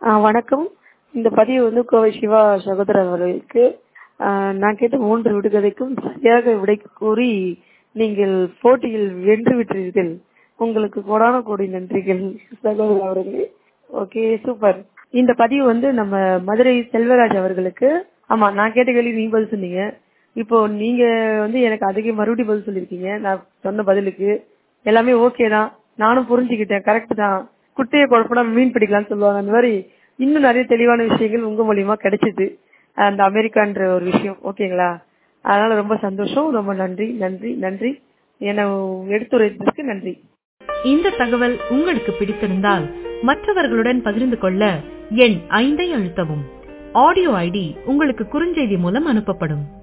ஆ வணக்கம் இந்த பதிவு வந்து கோவை சிவா சகோதரர் அவர்களுக்கு ஆ, நான் கேட்ட மூன்று விடுகதைக்கும் சரியாக விடை கூறி நீங்கள் போட்டியில் வென்று விட்டீர்கள் உங்களுக்கு கோடான கோடி நன்றிகள் சகோதரர் அவர்களே ஓகே சூப்பர் இந்த பதிவு வந்து நம்ம மதுரை செல்வராஜ் அவர்களுக்கு ஆமா நான் கேட்ட கேள்வி நீங்க பதில் சொன்னீங்க இப்போ நீங்க வந்து எனக்கு அதுக்கு மறுபடியும் பதில் சொல்லிருக்கீங்க நான் சொன்ன பதிலுக்கு எல்லாமே ஓகே தான் நானும் புரிஞ்சுக்கிட்டேன் கரெக்ட் தான் குட்டையை குழப்பினா மீன் பிடிக்கலாம்னு சொல்லுவாங்க அந்த மாதிரி இன்னும் நிறைய தெளிவான விஷயங்கள் உங்க மூலியமா கிடைச்சிது அந்த அமெரிக்கான்ற ஒரு விஷயம் ஓகேங்களா அதனால ரொம்ப சந்தோஷம் ரொம்ப நன்றி நன்றி நன்றி என்னை எடுத்துரைத்ததற்கு நன்றி இந்த தகவல் உங்களுக்கு பிடித்திருந்தால் மற்றவர்களுடன் பகிர்ந்து கொள்ள எண் ஐந்தை அழுத்தவும் ஆடியோ ஐடி உங்களுக்கு குறுஞ்செய்தி மூலம் அனுப்பப்படும்